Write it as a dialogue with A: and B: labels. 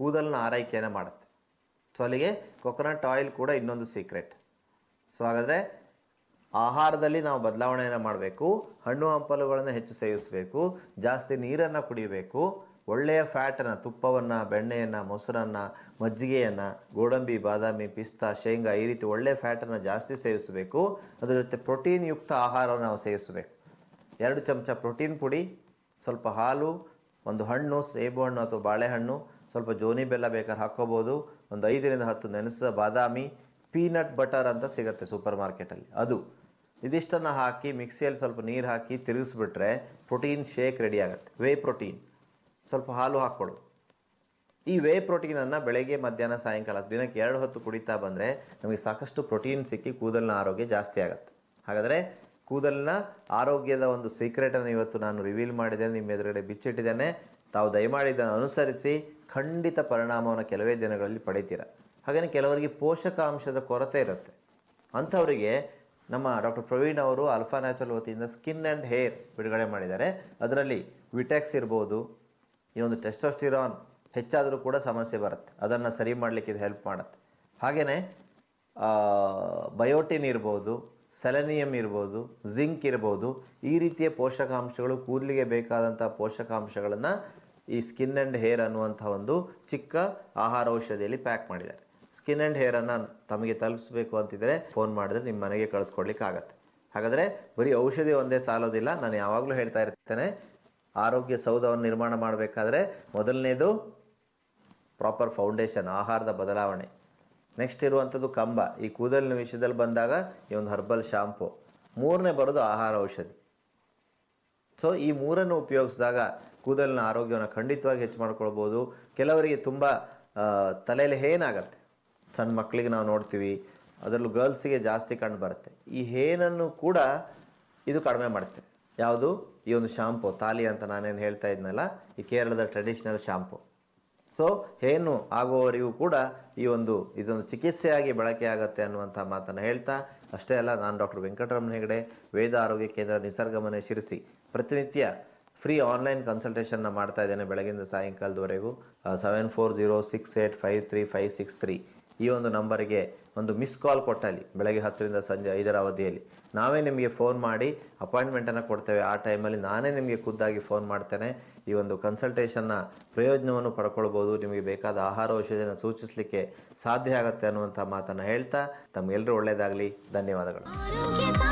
A: ಕೂದಲಿನ ಆರೈಕೆಯನ್ನು ಮಾಡುತ್ತೆ ಸೊ ಅಲ್ಲಿಗೆ ಕೊಕೊನಟ್ ಆಯಿಲ್ ಕೂಡ ಇನ್ನೊಂದು ಸೀಕ್ರೆಟ್ ಸೊ ಹಾಗಾದರೆ ಆಹಾರದಲ್ಲಿ ನಾವು ಬದಲಾವಣೆಯನ್ನು ಮಾಡಬೇಕು ಹಣ್ಣು ಹಂಪಲುಗಳನ್ನು ಹೆಚ್ಚು ಸೇವಿಸಬೇಕು ಜಾಸ್ತಿ ನೀರನ್ನು ಕುಡಿಯಬೇಕು ಒಳ್ಳೆಯ ಫ್ಯಾಟನ್ನು ತುಪ್ಪವನ್ನು ಬೆಣ್ಣೆಯನ್ನು ಮೊಸರನ್ನು ಮಜ್ಜಿಗೆಯನ್ನು ಗೋಡಂಬಿ ಬಾದಾಮಿ ಪಿಸ್ತಾ ಶೇಂಗಾ ಈ ರೀತಿ ಒಳ್ಳೆಯ ಫ್ಯಾಟನ್ನು ಜಾಸ್ತಿ ಸೇವಿಸಬೇಕು ಅದರ ಜೊತೆ ಪ್ರೋಟೀನ್ ಯುಕ್ತ ಆಹಾರವನ್ನು ನಾವು ಸೇವಿಸಬೇಕು ಎರಡು ಚಮಚ ಪ್ರೋಟೀನ್ ಪುಡಿ ಸ್ವಲ್ಪ ಹಾಲು ಒಂದು ಹಣ್ಣು ಸೇಬು ಹಣ್ಣು ಅಥವಾ ಬಾಳೆಹಣ್ಣು ಸ್ವಲ್ಪ ಜೋನಿ ಬೆಲ್ಲ ಬೇಕಾದ್ರೆ ಹಾಕ್ಕೋಬೋದು ಒಂದು ಐದರಿಂದ ಹತ್ತು ನೆನೆಸಿದ ಬಾದಾಮಿ ಪೀನಟ್ ಬಟರ್ ಅಂತ ಸಿಗುತ್ತೆ ಸೂಪರ್ ಮಾರ್ಕೆಟಲ್ಲಿ ಅದು ಇದಿಷ್ಟನ್ನು ಹಾಕಿ ಮಿಕ್ಸಿಯಲ್ಲಿ ಸ್ವಲ್ಪ ನೀರು ಹಾಕಿ ತಿರುಗಿಸ್ಬಿಟ್ರೆ ಪ್ರೋಟೀನ್ ಶೇಕ್ ರೆಡಿ ಆಗುತ್ತೆ ವೇ ಪ್ರೋಟೀನ್ ಸ್ವಲ್ಪ ಹಾಲು ಹಾಕ್ಕೊಡು ಈ ವೇ ಪ್ರೋಟೀನನ್ನು ಬೆಳಗ್ಗೆ ಮಧ್ಯಾಹ್ನ ಸಾಯಂಕಾಲ ದಿನಕ್ಕೆ ಎರಡು ಹೊತ್ತು ಕುಡಿತಾ ಬಂದರೆ ನಮಗೆ ಸಾಕಷ್ಟು ಪ್ರೋಟೀನ್ ಸಿಕ್ಕಿ ಕೂದಲಿನ ಆರೋಗ್ಯ ಜಾಸ್ತಿ ಆಗುತ್ತೆ ಹಾಗಾದರೆ ಕೂದಲಿನ ಆರೋಗ್ಯದ ಒಂದು ಸೀಕ್ರೆಟನ್ನು ಇವತ್ತು ನಾನು ರಿವೀಲ್ ಮಾಡಿದ್ದೇನೆ ನಿಮ್ಮ ಎದುರುಗಡೆ ಬಿಚ್ಚಿಟ್ಟಿದ್ದೇನೆ ತಾವು ದಯಮಾಡಿ ಇದನ್ನು ಅನುಸರಿಸಿ ಖಂಡಿತ ಪರಿಣಾಮವನ್ನು ಕೆಲವೇ ದಿನಗಳಲ್ಲಿ ಪಡಿತೀರ ಹಾಗೆಯೇ ಕೆಲವರಿಗೆ ಪೋಷಕಾಂಶದ ಕೊರತೆ ಇರುತ್ತೆ ಅಂಥವರಿಗೆ ನಮ್ಮ ಡಾಕ್ಟರ್ ಪ್ರವೀಣ್ ಅವರು ಅಲ್ಫಾ ನ್ಯಾಚುರಲ್ ವತಿಯಿಂದ ಸ್ಕಿನ್ ಆ್ಯಂಡ್ ಹೇರ್ ಬಿಡುಗಡೆ ಮಾಡಿದ್ದಾರೆ ಅದರಲ್ಲಿ ವಿಟೆಕ್ಸ್ ಇರ್ಬೋದು ಈ ಒಂದು ಟೆಸ್ಟೋಸ್ಟಿರಾನ್ ಹೆಚ್ಚಾದರೂ ಕೂಡ ಸಮಸ್ಯೆ ಬರುತ್ತೆ ಅದನ್ನು ಸರಿ ಮಾಡಲಿಕ್ಕೆ ಇದು ಹೆಲ್ಪ್ ಮಾಡುತ್ತೆ ಹಾಗೆಯೇ ಬಯೋಟಿನ್ ಇರ್ಬೋದು ಸೆಲೆನಿಯಂ ಇರ್ಬೋದು ಜಿಂಕ್ ಇರ್ಬೋದು ಈ ರೀತಿಯ ಪೋಷಕಾಂಶಗಳು ಕೂದಲಿಗೆ ಬೇಕಾದಂಥ ಪೋಷಕಾಂಶಗಳನ್ನು ಈ ಸ್ಕಿನ್ ಆ್ಯಂಡ್ ಹೇರ್ ಅನ್ನುವಂಥ ಒಂದು ಚಿಕ್ಕ ಆಹಾರ ಔಷಧಿಯಲ್ಲಿ ಪ್ಯಾಕ್ ಮಾಡಿದ್ದಾರೆ ಸ್ಕಿನ್ ಆ್ಯಂಡ್ ಹೇರನ್ನು ತಮಗೆ ತಲುಪಿಸ್ಬೇಕು ಅಂತಿದ್ರೆ ಫೋನ್ ಮಾಡಿದ್ರೆ ನಿಮ್ಮ ಮನೆಗೆ ಕಳಿಸ್ಕೊಡ್ಲಿಕ್ಕೆ ಆಗತ್ತೆ ಹಾಗಾದರೆ ಬರೀ ಔಷಧಿ ಒಂದೇ ಸಾಲೋದಿಲ್ಲ ನಾನು ಯಾವಾಗಲೂ ಹೇಳ್ತಾ ಇರ್ತೇನೆ ಆರೋಗ್ಯ ಸೌಧವನ್ನು ನಿರ್ಮಾಣ ಮಾಡಬೇಕಾದ್ರೆ ಮೊದಲನೇದು ಪ್ರಾಪರ್ ಫೌಂಡೇಶನ್ ಆಹಾರದ ಬದಲಾವಣೆ ನೆಕ್ಸ್ಟ್ ಇರುವಂಥದ್ದು ಕಂಬ ಈ ಕೂದಲಿನ ವಿಷಯದಲ್ಲಿ ಬಂದಾಗ ಈ ಒಂದು ಹರ್ಬಲ್ ಶಾಂಪು ಮೂರನೇ ಬರೋದು ಆಹಾರ ಔಷಧಿ ಸೊ ಈ ಮೂರನ್ನು ಉಪಯೋಗಿಸಿದಾಗ ಕೂದಲಿನ ಆರೋಗ್ಯವನ್ನು ಖಂಡಿತವಾಗಿ ಹೆಚ್ಚು ಮಾಡ್ಕೊಳ್ಬೋದು ಕೆಲವರಿಗೆ ತುಂಬ ತಲೆಯಲ್ಲಿ ಹೇನಾಗತ್ತೆ ಸಣ್ಣ ಮಕ್ಕಳಿಗೆ ನಾವು ನೋಡ್ತೀವಿ ಅದರಲ್ಲೂ ಗರ್ಲ್ಸಿಗೆ ಜಾಸ್ತಿ ಕಂಡು ಬರುತ್ತೆ ಈ ಹೇನನ್ನು ಕೂಡ ಇದು ಕಡಿಮೆ ಮಾಡುತ್ತೆ ಯಾವುದು ಈ ಒಂದು ಶಾಂಪು ತಾಲಿ ಅಂತ ನಾನೇನು ಹೇಳ್ತಾ ಇದ್ನಲ್ಲ ಈ ಕೇರಳದ ಟ್ರೆಡಿಷನಲ್ ಶಾಂಪು ಸೊ ಏನು ಆಗುವವರಿಗೂ ಕೂಡ ಈ ಒಂದು ಇದೊಂದು ಚಿಕಿತ್ಸೆಯಾಗಿ ಬಳಕೆ ಆಗುತ್ತೆ ಅನ್ನುವಂಥ ಮಾತನ್ನು ಹೇಳ್ತಾ ಅಷ್ಟೇ ಅಲ್ಲ ನಾನು ಡಾಕ್ಟರ್ ವೆಂಕಟರಮಣ ಹೆಗಡೆ ವೇದ ಆರೋಗ್ಯ ಕೇಂದ್ರ ನಿಸರ್ಗಮನೆ ಶಿರಸಿ ಪ್ರತಿನಿತ್ಯ ಫ್ರೀ ಆನ್ಲೈನ್ ಕನ್ಸಲ್ಟೇಷನ್ನ ಮಾಡ್ತಾ ಇದ್ದೇನೆ ಬೆಳಗಿಂದ ಸಾಯಂಕಾಲದವರೆಗೂ seven four zero six eight five three five six three ಈ ಒಂದು ನಂಬರಿಗೆ ಒಂದು ಮಿಸ್ ಕಾಲ್ ಕೊಟ್ಟಲ್ಲಿ ಬೆಳಗ್ಗೆ ಹತ್ತರಿಂದ ಸಂಜೆ ಐದರ ಅವಧಿಯಲ್ಲಿ ನಾವೇ ನಿಮಗೆ ಫೋನ್ ಮಾಡಿ ಅಪಾಯಿಂಟ್ಮೆಂಟನ್ನು ಕೊಡ್ತೇವೆ ಆ ಟೈಮಲ್ಲಿ ನಾನೇ ನಿಮಗೆ ಖುದ್ದಾಗಿ ಫೋನ್ ಮಾಡ್ತೇನೆ ಈ ಒಂದು ಕನ್ಸಲ್ಟೇಷನ್ನ ಪ್ರಯೋಜನವನ್ನು ಪಡ್ಕೊಳ್ಬೋದು ನಿಮಗೆ ಬೇಕಾದ ಆಹಾರ ಔಷಧಿಯನ್ನು ಸೂಚಿಸಲಿಕ್ಕೆ ಸಾಧ್ಯ ಆಗುತ್ತೆ ಅನ್ನುವಂಥ ಮಾತನ್ನು ಹೇಳ್ತಾ ತಮಗೆಲ್ಲರೂ ಒಳ್ಳೆಯದಾಗಲಿ ಧನ್ಯವಾದಗಳು
B: ಆರೋಗ್ಯ